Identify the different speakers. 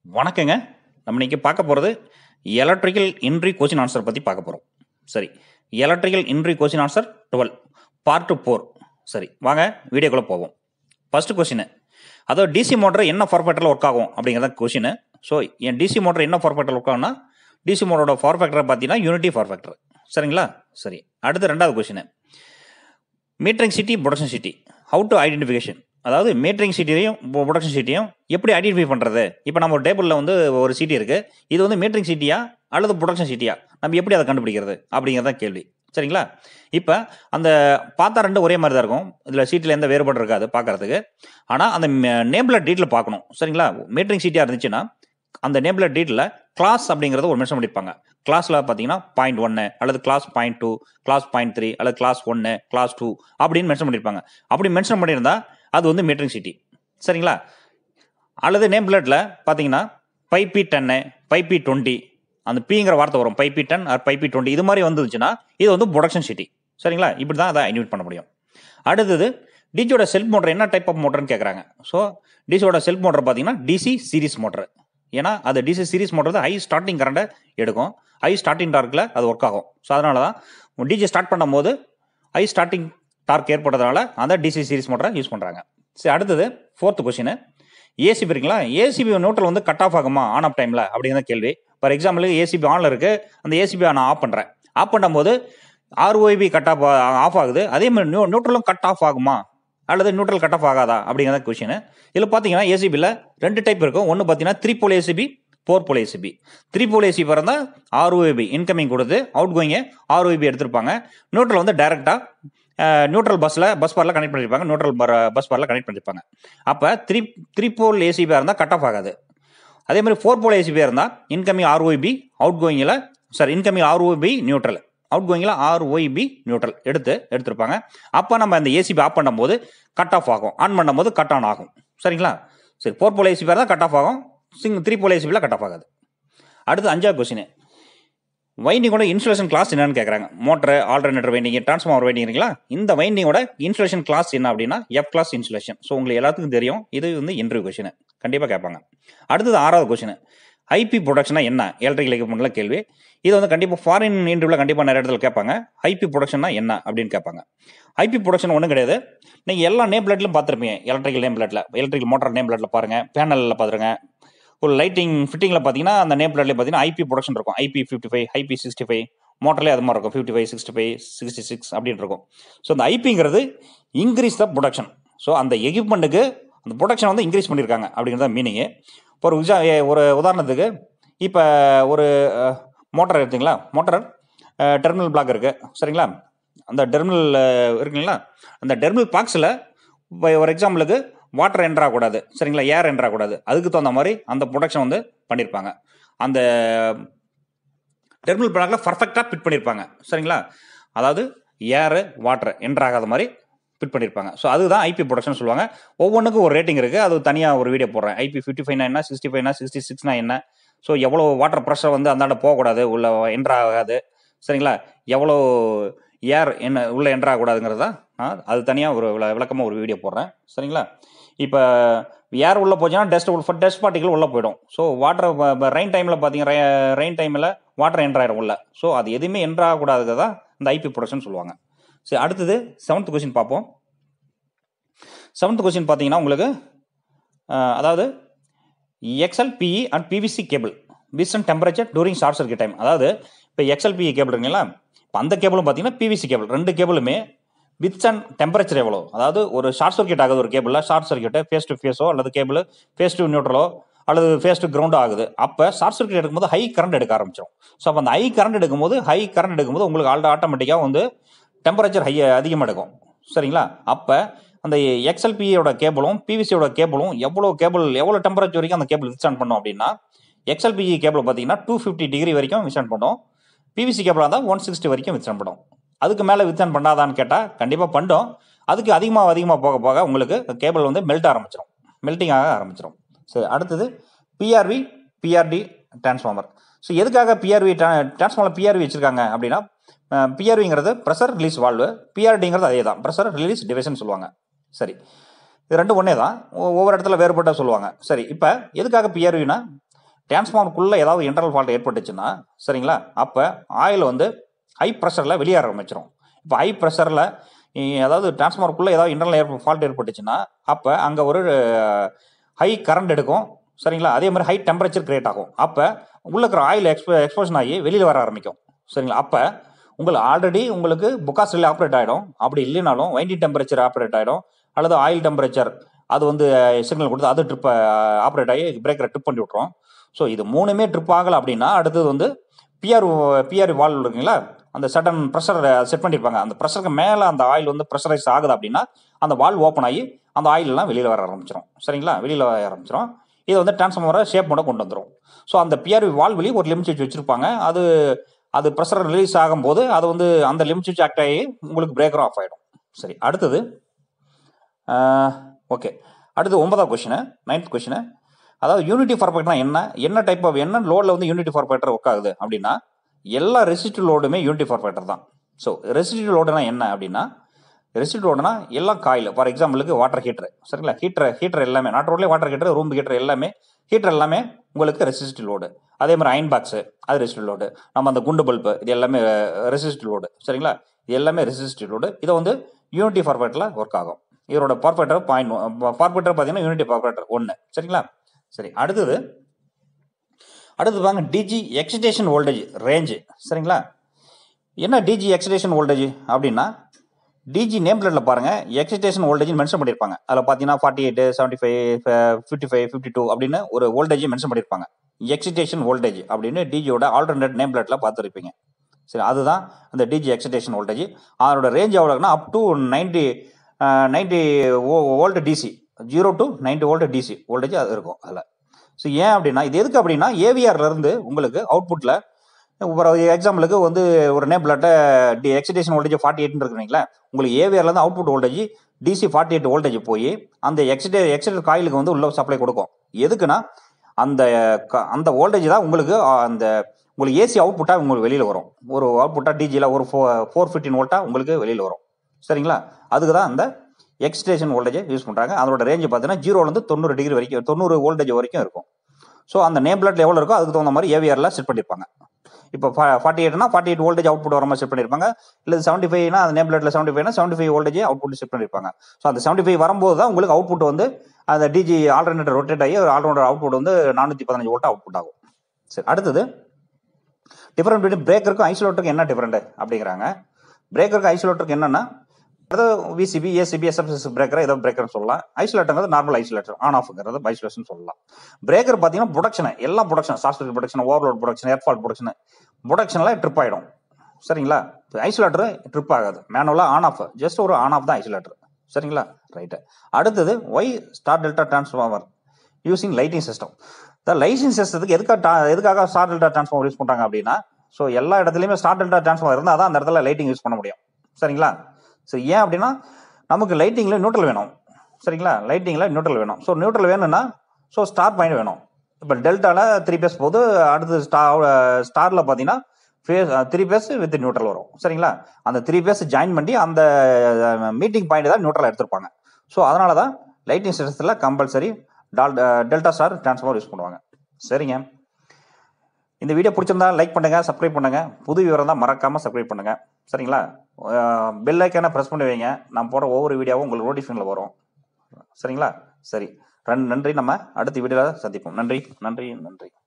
Speaker 1: வணக்கங்க நம்ம இன்னைக்கு பார்க்க போகிறது எலக்ட்ரிக்கல் இன்ட்ரி கொஸ்டின் ஆன்சர் பற்றி பார்க்க போகிறோம் சரி electrical entry question answer twelve part four சரி வாங்க வீடியோக்குள்ளே போவோம் ஃபர்ஸ்ட் கொஸ்டின் அதோ டிசி மோட்டர் என்ன ஃபார்ஃபேக்டரில் ஒர்க் ஆகும் அப்படிங்கிறத கொஸ்டின் ஸோ என் டிசி மோட்டர் என்ன ஃபார்ஃபேக்டரில் ஒர்க் ஆகும்னா டிசி மோட்டரோட ஃபார்ஃபேக்டரை பார்த்தீங்கன்னா யூனிட்டி ஃபார்ஃபேக்டர் சரிங்களா சரி அடுத்து ரெண்டாவது question metering CT protection CT how to identification அதாவது மீட்டரிங் சிட்டியையும் ப்ரொடக்ஷன் சிட்டியும் எப்படி ஐடென்டிஃபை பண்ணுறது இப்போ நம்ம ஒரு டேபிளில் வந்து ஒரு சிட்டி இருக்குது இது வந்து மீட்டரிங் சிட்டியா அல்லது ப்ரொடக்ஷன் சிட்டியா நம்ம எப்படி அதை கண்டுபிடிக்கிறது அப்படிங்கிறத கேள்வி சரிங்களா இப்போ அந்த பார்த்தா ரெண்டு ஒரே மாதிரி தான் இருக்கும் இதில் சீட்டில் எந்த வேறுபாடு இருக்காது பார்க்கறதுக்கு ஆனால் அந்த நேபிளர் டீட்டில் பார்க்கணும் சரிங்களா மீட்டரிங் சீட்டியாக இருந்துச்சுன்னா அந்த நேபிளர் டீட்டில் கிளாஸ் அப்படிங்கிறத ஒரு மென்ஷன் பண்ணியிருப்பாங்க கிளாஸில் பார்த்தீங்கன்னா பாயிண்ட் ஒன்று அல்லது class point two class point three அல்லது கிளாஸ் ஒன்று கிளாஸ் டூ அப்படின்னு மென்ஷன் பண்ணியிருப்பாங்க அப்படி மென்ஷன் பண்ணியிருந்தா அது வந்து மீட்டரிங் சிட்டி சரிங்களா அல்லது நேம் பிளேட்டில் பார்த்தீங்கன்னா பைபி டென்னு பைபி டுவெண்ட்டி அந்த பிங்கிற வார்த்தை வரும் five P ten or five P twenty இது மாதிரி வந்துச்சுன்னா இது வந்து ப்ரொடக்ஷன் சிட்டி சரிங்களா இப்படி தான் அதை ஐடென்டிஃபை பண்ண முடியும் அடுத்தது டிஜியோட செல்ஃப் மோட்டர் என்ன டைப் ஆஃப் மோட்டர்னு கேட்குறாங்க ஸோ டிசியோட செல்ஃப் மோட்டர் பார்த்தீங்கன்னா டிசி சீரிஸ் மோட்டர் ஏன்னா அது DC series motor high starting கரண்ட்டை எடுக்கும் ஹை ஸ்டார்டிங் டார்க்கில் அது ஒர்க் ஆகும் ஸோ அதனால தான் டிஜி ஸ்டார்ட் பண்ணும்போது ஹை ஸ்டார்டிங் டார்க் ஏற்படுறதுனால அந்த டிசி சீரிஸ் மோட்டரை யூஸ் பண்ணுறாங்க சரி அடுத்தது ஃபோர்த் கொஸ்டின் ஏசிபி இருக்குங்களா ஏசிபி நியூட்ரல் வந்து கட் ஆஃப் ஆகுமா ஆன் ஆஃப் டைமில் அப்படிங்கிற கேள்வி ஃபார் எக்ஸாம்பிளுக்கு ஏசிபி ஆனில் இருக்குது அந்த ஏசிபி நான் ஆஃப் பண்ணுறேன் ஆஃப் பண்ணும்போது ஆர்ஓபி கட் ஆஃப் ஆஃப் ஆகுது அதே மாதிரி நியூ நியூட்ரலும் கட் ஆஃப் ஆகுமா அல்லது நியூட்ரல் கட் ஆஃப் ஆகாதா அப்படிங்கிறத கொஷின் இதில் பார்த்தீங்கன்னா ஏசிபியில் ரெண்டு டைப் இருக்கும் ஒன்று பார்த்தீங்கன்னா three pole ACB four pole ACB three pole ACB இருந்தால் ஆர்ஓபி இன்கமிங் கொடுத்து அவுட் கோயிங்க ஆர்ஓபி எடுத்திருப்பாங்க நியூட்ரல் வந்து டைரெக்டாக நியூட்ரல் பஸ்ஸில் பஸ் பாரில் கனெக்ட் பண்ணியிருப்பாங்க நியூட்ரல் பஸ் பாரில் கனெக்ட் பண்ணியிருப்பாங்க அப்போ த்ரீ த்ரீ போல் ஏசிபியாக இருந்தால் கட் ஆஃப் ஆகாது அதே மாதிரி ஃபோர் போல் ஏசிபியாக இருந்தால் இன்கமிங் ஆர்ஓபி அவுட் கோயிங்கில் sorry incoming ROB neutral out கோயிங்கில் ஆர்ஒய்பி நியூட்ரல் எடுத்து எடுத்திருப்பாங்க அப்போ நம்ம அந்த ஏசிபி ஆஃப் பண்ணும்போது கட் ஆஃப் ஆகும் ஆன் பண்ணும்போது கட் ஆன் ஆகும் சரிங்களா சரி ஃபோர் போல் ஏசிபி தான் கட் ஆஃப் ஆகும் சிங் த்ரீ போல் ஏசிபியில் கட் ஆஃப் ஆகாது அடுத்து அஞ்சாவது கொஸ்டின் வைண்டிங்கோட இன்சுலேஷன் கிளாஸ் என்னன்னு கேட்குறாங்க மோட்டர் ஆல்டர்னேட்டர் வைண்டிங் டிரான்ஸ்ஃபார்மர் வைண்டிங்கிறீங்களா இந்த வைண்டிங்கோட இன்சுலேஷன் கிளாஸ் என்ன அப்படின்னா எஃப் கிளாஸ் இன்சுலேஷன் ஸோ உங்களுக்கு எல்லாத்துக்கும் தெரியும் இது வந்து இன்டர்வியூ கொஸ்டின் கண்டிப்பாக கேட்பாங்க அடுத்தது ஆறாவது கொஸ்டின் ஐபி ப்ரொடக்ஷனா என்ன எலக்ட்ரிக்கல் எக்யூப்மெண்ட்ல கேள்வி இது வந்து கண்டிப்பாக ஃபாரின் இன்டர்வியூவில் கண்டிப்பாக நிறைய இடத்துல கேட்பாங்க ஐபி ப்ரொடக்ஷன்னா என்ன அப்படின்னு கேட்பாங்க ஐபி ப்ரொடக்ஷன் ஒன்றும் கிடையாது நீங்கள் எல்லா நேம் பிளேட்லையும் பார்த்துருப்பீங்க எலக்ட்ரிக்கல் நேம் பிளேட்டில் எலக்ட்ரிக்கல் மோட்டார் நேம் பிளேட்டில் பாருங்கள் பேனலில் பார்த்துருங்க ஒரு லைட்டிங் ஃபிட்டிங்கில் பார்த்தீங்கன்னா அந்த நேம் பிளேட்லேயே பார்த்தீங்கன்னா ஐபி ப்ரொடக்ஷன் இருக்கும் IP fifty five IP sixty five மோட்டர்லேயே அது மாதிரி இருக்கும் fifty five sixty five sixty six அப்படின்னு இருக்கும் ஸோ அந்த ஐபிங்கிறது இன்க்ரீஸ் த ப்ரொடக்ஷன் ஸோ அந்த எக்யூப்மெண்ட்டுக்கு அந்த ப்ரொடக்ஷன் வந்து இன்க்ரீஸ் பண்ணியிருக்காங்க அப்படிங்கிறத மீனிங்கு இப்போ ஒரு உஜா ஒரு உதாரணத்துக்கு இப்போ ஒரு மோட்டர் எடுத்தீங்களா மோட்டர் டெர்மினல் பிளாக் இருக்குது சரிங்களா அந்த டெர்மினல் இருக்குங்களா அந்த டெர்மினல் பாக்ஸில் ஒரு எக்ஸாம்பிளுக்கு வாட்டர் என்ட்ரு ஆகக்கூடாது சரிங்களா ஏர் என்ட்ரு ஆகக்கூடாது அதுக்கு தகுந்த மாதிரி அந்த ப்ரொடக்ஷன் வந்து பண்ணியிருப்பாங்க அந்த டெர்மினல் பிளாக்ல பர்ஃபெக்டாக ஃபிட் பண்ணியிருப்பாங்க சரிங்களா அதாவது ஏரு வாட்டர் என்ட்ரு ஆகாத மாதிரி ஃபிட் பண்ணியிருப்பாங்க ஸோ அதுதான் ஐபி ப்ரொடக்ஷன் சொல்லுவாங்க ஒவ்வொன்றுக்கும் ஒரு ரேட்டிங் இருக்குது அது தனியாக ஒரு வீடியோ போடுறேன் ஐபி ஃபிஃப்டி ஃபைவ்னா என்ன சிக்ஸ்டி ஃபைவ்னா சிக்ஸ்டி சிக்ஸ்னா என்ன ஸோ எவ்வளோ வாட்டர் ப்ரெஷர் வந்து அந்தாண்ட போகக்கூடாது உள்ள என்ட்ரு ஆகாது சரிங்களா எவ்வளோ ஏர் என்ன உள்ளே என்ட்ரு ஆகக்கூடாதுங்கிறதா அது தனியாக ஒரு விளக்கமாக ஒரு வீடியோ போடுறேன் சரிங்களா இப்போ ஏர் உள்ளே போச்சுன்னா டஸ்ட் டஸ்ட் பார்ட்டிகள் உள்ளே போயிடும் ஸோ வாட்டர் ரெயின் டைமில் பார்த்தீங்க ரெயின் டைமில் வாட்டர் என்ட்ரு ஆகிடும் உள்ள ஸோ அது எதுவுமே என்ட்ரு ஆகக்கூடாதுக்கு தான் இந்த ஐபி ப்ரொடக்ஷன் சொல்லுவாங்க சரி அடுத்தது செவன்த் கொஸ்டின் பார்ப்போம் செவன்த் கொஸ்டின் பார்த்தீங்கன்னா உங்களுக்கு அதாவது XLPE and PVC cable with and temperature during short circuit time அதாவது இப்போ எக்ஸ்எல்பிஇ கேபிள் இருக்குங்களா இப்போ அந்த கேபிளும் பார்த்தீங்கன்னா பிவிசி கேபிள் ரெண்டு கேபிளுமே வித் அண்ட் டெம்பரேச்சர் எவ்வளோ அதாவது ஒரு ஷார்ட் சர்க்கிட் ஆகுது ஒரு கேபிளில் ஷார்ட் சர்க்கியூட்டு ஃபேஸ் டு ஃபேஸோ அல்லது கேபிள் ஃபேஸ் டு நியூட்ரலோ அல்லது ஃபேஸ் டு கிரவுண்டோ ஆகுது அப்போ ஷார்ட் சர்க்கிட் எடுக்கும்போது ஹை கரண்ட் எடுக்க ஆரம்பிச்சிடும் ஸோ அப்போ அந்த ஹை கரண்ட் எடுக்கும்போது ஹை கரண்ட் எடுக்கும்போது உங்களுக்கு ஆல்ரெடி ஆட்டோமேட்டிக்காக வந்து டெம்பரேச்சர் ஹை அதிகமாக எடுக்கும் சரிங்களா அப்போ அந்த எக்ஸ்எல்பியோட கேபிளும் பிவிசியோட கேபிளும் எவ்வளோ கேபிள் எவ்வளோ டெம்பரேச்சர் வரைக்கும் அந்த கேபிள் விஸ்டாண்ட் பண்ணோம் அப்படின்னா எக்ஸ்எல்பிஇ கேபிள் பார்த்தீங்கன்னா டூ ஃபிஃப்டி டிகிரி வரைக்கும் விஸ்டாண்ட் பண்ணும் பிவிசி கேபிளாக இருந்தால் ஒன் சிக்ஸ்டி வரைக்கும் விஸ்டாண்ட் பண்ணும் அதுக்கு மேலே வித்தான் பண்ணாதான்னு கேட்டால் கண்டிப்பாக பண்ணோம் அதுக்கு அதிகமாக அதிகமாக போக போக உங்களுக்கு கேபிள் வந்து மெல்ட் ஆரம்பிச்சிடும் மெல்ட்டிங் ஆக ஆரம்பிச்சிடும் சரி அடுத்தது பிஆர்வி பிஆர்டி டிரான்ஸ்ஃபார்மர் ஸோ எதுக்காக பிஆர்வி டிரான்ஸ்ஃபார்மர் பிஆர்வி வச்சுருக்காங்க அப்படின்னா பிஆர்விங்கிறது ப்ரெஷர் ரிலீஸ் வால்வு பிஆர்டிங்கிறது அதே தான் ப்ரெஷர் ரிலீஸ் டிவைஷன் சொல்லுவாங்க சரி இது ரெண்டும் ஒன்றே தான் ஒவ்வொரு இடத்துல வேறுபட்ட சொல்லுவாங்க சரி இப்போ எதுக்காக பிஆர்வினா டிரான்ஸ்ஃபார்மருக்குள்ளே ஏதாவது இன்டர்னல் ஃபால்ட் ஏற்பட்டுச்சுன்னா சரிங்களா அப்போ ஆயில் வந்து ஹை ப்ரெஷரில் வெளியேற ஆரம்பிச்சிடும் இப்போ ஹை ப்ரெஷரில் அதாவது டிரான்ஸ்ஃபார்மருக்குள்ளே ஏதாவது இன்டர்னல் ஃபால்ட் ஏற்பட்டுச்சுன்னா அப்போ அங்கே ஒரு ஹை கரண்ட் எடுக்கும் சரிங்களா அதே மாதிரி ஹை டெம்பரேச்சர் கிரியேட் ஆகும் அப்போ உள்ள இருக்கிற ஆயில் எக்ஸ்போ எக்ஸ்போஷன் ஆகி வெளியில் வர ஆரம்பிக்கும் சரிங்களா அப்போ உங்களுக்கு ஆல்ரெடி உங்களுக்கு புக்காஸ் ரிலே ஆப்ரேட் ஆகிடும் அப்படி இல்லைனாலும் வைண்டிங் டெம்பரேச்சர் ஆப்ரேட் ஆகிடும் அல்லது ஆயில் டெம்பரேச்சர் அது வந்து சிக்னல் கொடுத்து அது ட்ரிப் ஆப்ரேட் ஆகி பிரேக்கரை ட்ரிப் பண்ணி விட்ரும் ஸோ இது மூணுமே ட்ரிப் ஆகலை அப்படின்னா அடுத்தது வந்து பிஆர் பிஆர் வால் இருக்குங்களா அந்த சடன் ப்ரெஷர் செட் பண்ணியிருப்பாங்க அந்த ப்ரெஷருக்கு மேலே அந்த ஆயில் வந்து ப்ரெஷரைஸ் ஆகுது அப்படின்னா அந்த வால் ஓப்பன் ஆகி அந்த ஆயிலெலாம் வெளியில் வர ஆரம்பிச்சிடும் சரிங்களா வெளியில் வர ஆரம்பிச்சிடும் இதை வந்து டிரான்ஸ்ஃபார்மரை ஷேப் மட்டும் கொண்டு வந்துடும் ஸோ அந்த பிஆர்வி வால் வெளியே ஒரு லிமிட் சுவிட்ச் வச்சுருப்பாங்க அது அது ப்ரெஷர் ரிலீஸ் ஆகும்போது அது வந்து அந்த லிமிட் சுவிட்ச் ஆக்ட் ஆகி உங்களுக்கு பிரேக்கரும் ஆஃப் ஆகிடும் சரி அடுத்தது ஓகே அடுத்து ஒன்பதாவது கொஷினு நைன்த் கொஷினு அதாவது யூனிட்டி ஃபார்பேக்டர்னா என்ன என்ன டைப் ஆஃப் என்ன லோடில் வந்து யூனிட்டி ஃபார்பேக்டர் ஒர்க் ஆகுது அப்படின்னா எல்லா ரெசிஸ்டிவ் லோடுமே யூனிட்டி ஃபார்பேக்டர் தான் ஸோ ரெசிஸ்டிவ் லோடுனா என்ன அப்படின்னா ரெசிஸ்டிவ் லோடுனா எல்லாம் காயில் ஃபார் எக்ஸாம்பிளுக்கு வாட்டர் ஹீட்டர் சரிங்களா ஹீட்டர் ஹீட்டர் எல்லாமே நாட் ரோட்லேயே வாட்டர் ஹீட்டர் ரூம் ஹீட்டர் எல்லாமே ஹீட்டர் எல்லாமே உங்களுக்கு ரெசிஸ்டிவ் லோடு அதே மாதிரி அயன் பாக்ஸு அது ரெசிஸ்டிவ் லோடு நம்ம அந்த குண்டு பல்பு இது எல்லாமே ரெசிஸ்டிவ் லோடு சரிங்களா இது எல்லாமே ரெசிஸ்டிவ் லோடு இதை வந்து யூனிட்டி ஃபார்பேட்டில் ஒர்க் ஆகும் இதோட பர்ஃபெக்டர் பாயிண்ட் பர்ஃபெக்டர் பார்த்தீங்கன்னா யூனிட்டி பர்ஃபெக்டர் ஒன்று சரிங்களா சரி அடுத்தது அடுத்து பாருங்க டிஜி எக்ஸிடேஷன் வோல்டேஜ் ரேஞ்சு சரிங்களா என்ன டிஜி எக்ஸிடேஷன் வோல்டேஜ் அப்படின்னா டிஜி நேம் பிளேட்டில் பாருங்கள் எக்ஸிடேஷன் வோல்டேஜ் மென்ஷன் பண்ணியிருப்பாங்க அதில் பார்த்தீங்கன்னா forty eight seventy five fifty five fifty two அப்படின்னு ஒரு வோல்டேஜ் மென்ஷன் பண்ணியிருப்பாங்க எக்ஸிடேஷன் வோல்டேஜ் அப்படின்னு டிஜியோட ஆல்டர்னேட் நேம் பிளேட்டில் பார்த்துருப்பீங்க சரி அதுதான் அந்த டிஜி எக்ஸிடேஷன் வோல்டேஜ் அதோட ரேஞ்ச் எவ்வளோனா up to ninety ninety volt DC zero to ninety volt DC voltage அது இருக்கும் அதில் ஸோ ஏன் அப்படின்னா இது எதுக்கு அப்படின்னா ஏவிஆர்ல இருந்து உங்களுக்கு அவுட்புட்டில் ஒரு எக்ஸாம்பிளுக்கு வந்து ஒரு நேம் பிளாட்டை டி எக்ஸிடேஷன் வோல்டேஜ் ஃபார்ட்டி எயிட்னு இருக்குங்களா உங்களுக்கு ஏவிஆர்லேருந்து output voltage DC forty eight voltage போய் அந்த எக்ஸிடே எக்ஸிடேட் காயிலுக்கு வந்து உள்ள சப்ளை கொடுக்கும் எதுக்குன்னா அந்த க- அந்த வோல்டேஜ் தான் உங்களுக்கு ஆ, அந்த உங்களுக்கு ஏசி அவுட்புட்டாக உங்களுக்கு வெளியில் வரும் ஒரு அவுட்புட்டாக டிஜியில் ஒரு ஃபோ ஃபோர் ஃபிஃப்டின் வோல்ட்டாக உங்களுக்கு வெளியில் வரும் சரிங்களா அதுக்கு தான் அந்த எக்ஸ்டேஷன் வோல்டேஜை யூஸ் பண்ணுறாங்க அதோட ரேஞ்சு பார்த்தீங்கன்னா ஜீரோலேருந்து தொண்ணூறு டிகிரி வரைக்கும் தொண்ணூறு வோல்டேஜ் வரைக்கும் இருக்கும் ஸோ அந்த நேம் பிளேட்ல எவ்வளோ இருக்கோ அதுக்கு தகுந்த மாதிரி ஏவிஆரில் செட் பண்ணியிருப்பாங்க இப்போ ஃபார்ட்டி எயிட்னா ஃபார்ட்டி எயிட் வோல்டேஜ் அவுட்புட் வர மாதிரி செட் பண்ணியிருப்பாங்க இல்லை செவன்ட்டி ஃபைவ்னா அந்த நேம் பிளேட்ல செவன்ட்டி ஃபைவ்னா seventy five voltage output set பண்ணியிருப்பாங்க ஸோ அந்த செவன்ட்டி ஃபைவ் வரும்போது தான் உங்களுக்கு அவுட்புட் வந்து அந்த டிஜி ஆல்டர்னேட்டர் ரொட்டேட் ஆகி ஒரு ஆல்ரவுண்டர் அவுட்புட் வந்து நானூற்றி பதினஞ்சு வோல்ட் அவுட்புட் ஆகும் சரி அடுத்தது டிஃபரெண்ட் பிட்வீன் பிரேக்கருக்கும் ஐசோலேட்டருக்கும் என்ன டிஃபரெண்ட் அப்படிங்கிறாங்க பிரேக்கருக்கு ஐசோலேட்டருக்கு என்னன்னா அதாவது விசிபி ஏசிபி எஸ்எஃப்எஸ் பிரேக்கர் ஏதோ பிரேக்கர்னு சொல்லலாம் ஐசோலேட்டருங்கிறது நார்மல் ஐசோலேட்டர் ஆன் ஆஃப்ங்கிறது ஐசோலேஷன் சொல்லலாம் பிரேக்கர் பார்த்தீங்கன்னா ப்ரொடக்ஷன் எல்லா protection software protection overload protection earth fault protection ப்ரொடக்ஷனில் ட்ரிப் ஆகிடும் சரிங்களா ஐசோலேட்டர் ட்ரிப் ஆகாது மேனுவலாக ஆன் ஆஃப் ஜஸ்ட் ஒரு ஆன் ஆஃப் தான் ஐசோலேட்டர் சரிங்களா ரைட்டு அடுத்தது why star delta transformer using lighting system இந்த லைட்டிங் சிஸ்டத்துக்கு எதுக்காக ta- எதுக்காக ஸ்டார் டெல்டா டிரான்ஸ்ஃபார்மர் யூஸ் பண்ணுறாங்க அப்படின்னா ஸோ எல்லா இடத்துலையுமே ஸ்டார் டெல்டா டிரான்ஸ்ஃபார்மர் இருந்தால் தான் அந்த இடத்துல லைட்டிங் யூஸ் பண்ண முடியும் சரிங்களா சரி ஏன் அப்படின்னா நமக்கு லைட்டிங்கில் நியூட்ரல் வேணும் சரிங்களா லைட்டிங்கில் நியூட்ரல் வேணும் ஸோ நியூட்ரல் வேணும்னா ஸோ ஸ்டார் பாயிண்ட் வேணும் இப்போ டெல்டாவில் த்ரீ பேஸ் போது அடுத்து ஸ்டார் ஸ்டாரில் பார்த்தீங்கன்னா phase three phase with neutral வரும் சரிங்களா அந்த த்ரீ பேஸ் ஜாயின் பண்ணி அந்த மீட்டிங் பாயிண்ட் தான் நியூட்ரல் எடுத்திருப்பாங்க ஸோ அதனால தான் லைட்டிங் சிஸ்டத்தில் கம்பல்சரி டால் டெல்டா ஸ்டார் டிரான்ஸ்ஃபார்மர் யூஸ் பண்ணுவாங்க சரிங்க இந்த வீடியோ பிடிச்சிருந்தா லைக் பண்ணுங்க சப்ஸ்கிரைப் பண்ணுங்க புது விவரம் தான் மறக்காம சப்ஸ்கிரைப் பண்ணுங்க சரிங்களா பெல் ஐக்கான ப்ரெஸ் பண்ணி வைங்க நான் போடுற ஒவ்வொரு வீடியோவும் உங்களுக்கு நோட்டிஃபிகேஷனில் வரும் சரிங்களா சரி ரன் நன்றி நம்ம அடுத்த வீடியோவில் சந்திப்போம் நன்றி நன்றி நன்றி